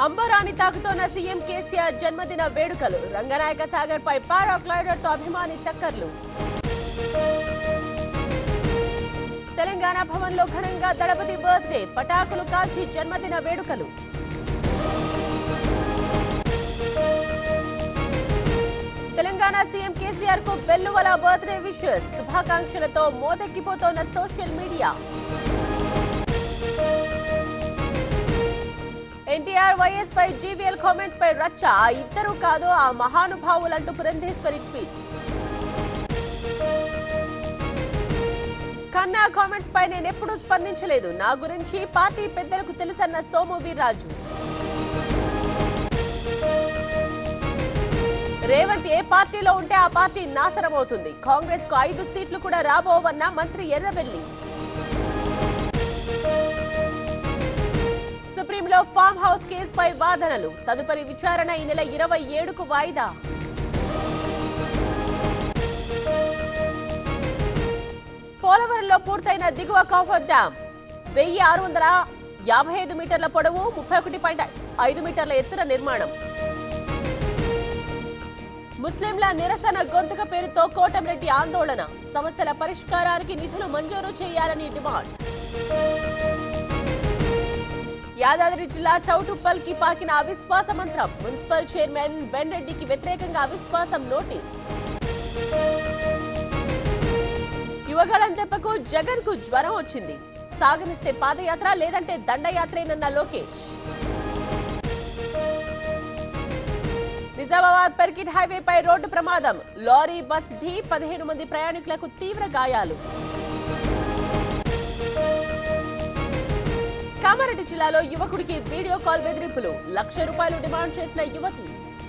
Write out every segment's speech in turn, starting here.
అంబరాన్ని తాకుతోన్న CM KCR జన్మదిన వేడుకలు రంగనాయక సాగర్ పై పారాగ్లైడర్ తో అభిమాని చక్కర్లు తెలంగాణ భవన్ లో ఘనంగా దళపతి బర్త్డే పటాకులు కాల్చి జన్మదిన వేడుకలు తెలంగాణ సీఎం కేసీఆర్ కు వెల్లువల బర్త్డే విషెస్ శుభాకాంక్షలతో మోదెక్కిపోతోన్న సోషల్ మీడియా ఎన్టీఆర్ వైఎస్ పై జీవీఎల్ కామెంట్స్ పై రచ్చ ఆ ఇద్దరు కాదు ఆ మహానుభావులంటూ పురంధేశ్వరి ట్వీట్ కన్నా కామెంట్స్ పై నేను ఎప్పుడూ స్పందించలేదు నా గురించి పార్టీ పెద్దలకు తెలుసన్న సోము వీర్రాజు రేవంత్ ఏ పార్టీలో ఉంటే ఆ పార్టీ నాశనం అవుతుంది కాంగ్రెస్ కు ఐదు సీట్లు కూడా రాబోవన్న మంత్రి ఎర్రబెల్లి సుప్రీంలో ఫామ్ హౌస్ కేసుపై వాదనలు తదుపరి విచారణ ఈ నెల ఇరవై ఏడుకు వాయిదా పోలవరంలో పూర్తయిన దిగువ కాఫర్ డ్యాం వెయ్యి ఆరు వందల యాభై ఐదు మీటర్ల పొడవు ముప్పై ఒకటి పాయింట్ ఐదు మీటర్ల ఎత్తున నిర్మాణం ముస్లింల నిరసన గొంతుక పేరుతో కోటంరెడ్డి ఆందోళన సమస్యల పరిష్కారానికి నిధులు మంజూరు చేయాలని డిమాండ్ యాదాద్రి జిల్లా చౌటుప్పల్ కి పాకిన అవిశ్వాస మంత్రం మున్సిపల్ చైర్మన్ వెన్రెడ్డికి వ్యతిరేకంగా అవిశ్వాసం నోటీస్ యువగళం దెబ్బకు జగన్ కు జ్వరం వచ్చింది సాగనిస్తే పాదయాత్ర లేదంటే దండయాత్రేనన్న లోకేష్ నిజామాబాద్ పెర్కిట్ హైవేపై రోడ్డు ప్రమాదం లారీ బస్ ఢీ పదిహేను మంది ప్రయాణికులకు తీవ్ర గాయాలు కామారెడ్డి జిల్లాలో యువకుడికి వీడియో కాల్ బెదిరింపులు లక్ష రూపాయలు డిమాండ్ చేసిన యువతి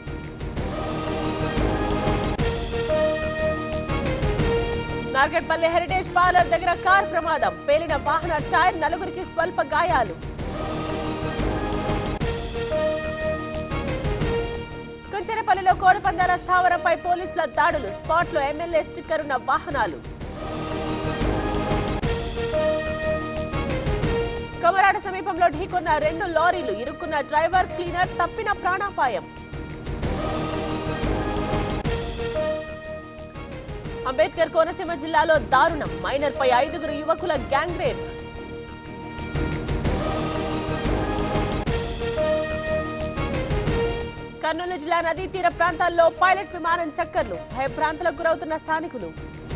నార్కెట్పల్లి హెరిటేజ్ పార్లర్ దగ్గర కార్ ప్రమాదం పేలిన వాహన టైర్ నలుగురికి స్వల్ప గాయాలు కుంచెరపల్లిలో కోడిపందాల స్థావరంపై పోలీసుల దాడులు స్పాట్లో ఎమ్మెల్యే స్టిక్కర్ ఉన్న వాహనాలు కొమరాడ సమీపంలో ఢీకొన్న రెండు లారీలు ఇరుక్కున్న డ్రైవర్ క్లీనర్ తప్పిన ప్రాణాపాయం అంబేద్కర్ కోనసీమ జిల్లాలో దారుణం మైనర్ పై ఐదుగురు యువకుల గ్యాంగ్ రేప్ కర్నూలు జిల్లా నదీ తీర ప్రాంతాల్లో పైలట్ విమానం చక్కర్లు భయభ్రాంతులకు గురవుతున్న స్థానికులు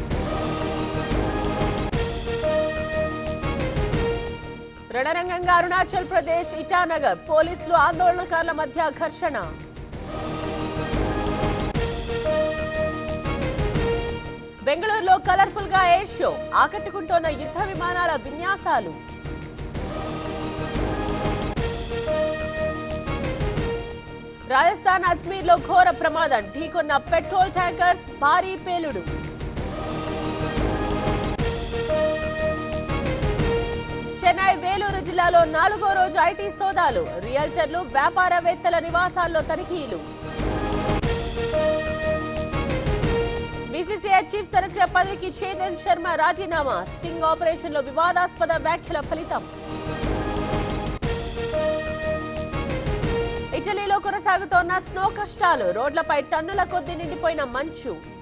రణరంగంగా అరుణాచల్ ప్రదేశ్ ఇటానగర్ పోలీసులు ఆందోళనకారుల మధ్య ఘర్షణ బెంగళూరులో కలర్ఫుల్ గా ఎయిర్ షో ఆకట్టుకుంటోన్న యుద్ధ విమానాల విన్యాసాలు రాజస్థాన్ అజ్మీర్ లో ఘోర ప్రమాదం ఢీకొన్న పెట్రోల్ ట్యాంకర్స్ భారీ పేలుడు చెన్నై వేలూరు జిల్లాలో నాలుగో రోజు ఐటీ సోదాలు రియల్టర్లు వ్యాపారవేత్తల నివాసాల్లో తనిఖీలు బీసీసీఐ చీఫ్ సెలెక్టర్ పదవికి చేతన్ శర్మ రాజీనామా స్టింగ్ ఆపరేషన్ లో వివాదాస్పద వ్యాఖ్యల ఫలితం ఇటలీలో కొనసాగుతోన్న స్నో కష్టాలు రోడ్లపై టన్నుల కొద్దీ నిండిపోయిన మంచు